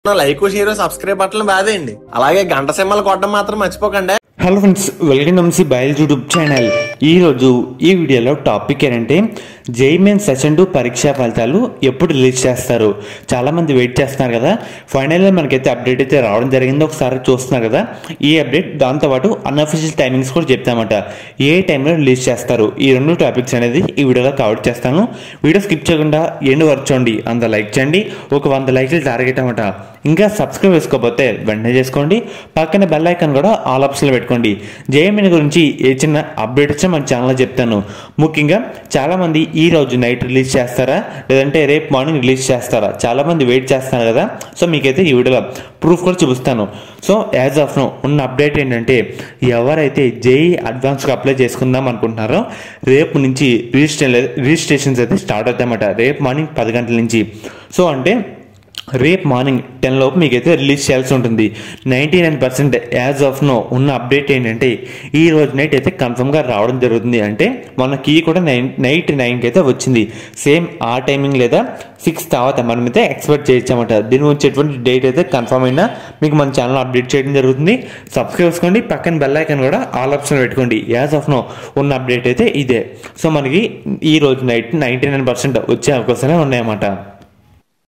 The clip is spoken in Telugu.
లైక్ షేర్ సబ్స్క్రైబ్ బట్టలు బాదేయండి అలాగే గంట సింహలు కొట్టడం మాత్రం మర్చిపోకండి hello friends welcome to MC బయల్ యూట్యూబ్ ఛానల్ ఈరోజు ఈ వీడియోలో టాపిక్ ఏంటంటే జైమెన్ సెషన్ టూ పరీక్షా ఫలితాలు ఎప్పుడు రిలీజ్ చేస్తారు చాలామంది వెయిట్ చేస్తున్నారు కదా ఫైనల్గా మనకైతే అప్డేట్ అయితే రావడం జరిగింది ఒకసారి చూస్తున్నారు కదా ఈ అప్డేట్ దాంతోపాటు అన్అఫిషియల్ టైమింగ్స్ కూడా చెప్తామట ఏ టైంలో రిలీజ్ చేస్తారు ఈ రెండు టాపిక్స్ అనేది ఈ వీడియోలో కవర్ చేస్తాను వీడియో స్కిప్ చేయకుండా ఎండ్ వరకు చూడండి అంత లైక్ చేయండి ఒక వంద లైక్లు టార్గెట్ అన్నమాట ఇంకా సబ్స్క్రైబ్ చేసుకోకపోతే వెంటనే చేసుకోండి పక్కన బెల్ ఐకాన్ కూడా ఆల్ ఆప్షన్లో పెట్టుకోండి జేఎంఎన్ గురించి ఏ చిన్న అప్డేట్ వచ్చా మన ఛానల్లో చెప్తాను ముఖ్యంగా చాలామంది ఈ రోజు నైట్ రిలీజ్ చేస్తారా లేదంటే రేపు మార్నింగ్ రిలీజ్ చేస్తారా చాలామంది వెయిట్ చేస్తున్నారు కదా సో మీకైతే ఈ వీడియోలో ప్రూఫ్ కూడా చూపిస్తాను సో యాజ్ ఆఫ్ నో ఉన్న అప్డేట్ ఏంటంటే ఎవరైతే జేఈ అడ్వాన్స్గా అప్లై చేసుకుందాం అనుకుంటున్నారో రేపు నుంచి రిజిస్ట్రే రిజిస్ట్రేషన్స్ అయితే స్టార్ట్ అవుతాయన్నమాట రేపు మార్నింగ్ పది గంటల నుంచి సో అంటే రేపు మార్నింగ్ టెన్ లోపు మీకైతే రిలీజ్ చేయాల్సి ఉంటుంది ninety nine percent as of now ఉన్న అప్డేట్ ఏంటంటే ఈ రోజు నైట్ అయితే కన్ఫర్మ్గా రావడం జరుగుతుంది అంటే మన కీ కూడా నైన్ నైట్ నైన్కి అయితే వచ్చింది సేమ్ ఆ టైమింగ్ లేదా సిక్స్ తర్వాత మనమైతే ఎక్స్పెక్ట్ చేయొచ్చన్నమాట దీని గురించి ఎటువంటి డేట్ అయితే కన్ఫర్మ్ అయినా మీకు మన ఛానల్ అప్డేట్ చేయడం జరుగుతుంది సబ్స్క్రైబ్ చేసుకోండి పక్కన బెల్ ఐకాన్ కూడా ఆల్ ఆప్షన్ పెట్టుకోండి యాజ్ ఆఫ్ నో ఉన్న అప్డేట్ అయితే ఇదే సో మనకి ఈ రోజు నైట్ నైంటీ నైన్ పర్సెంట్ వచ్చే అవకాశాలే ఉన్నాయన్నమాట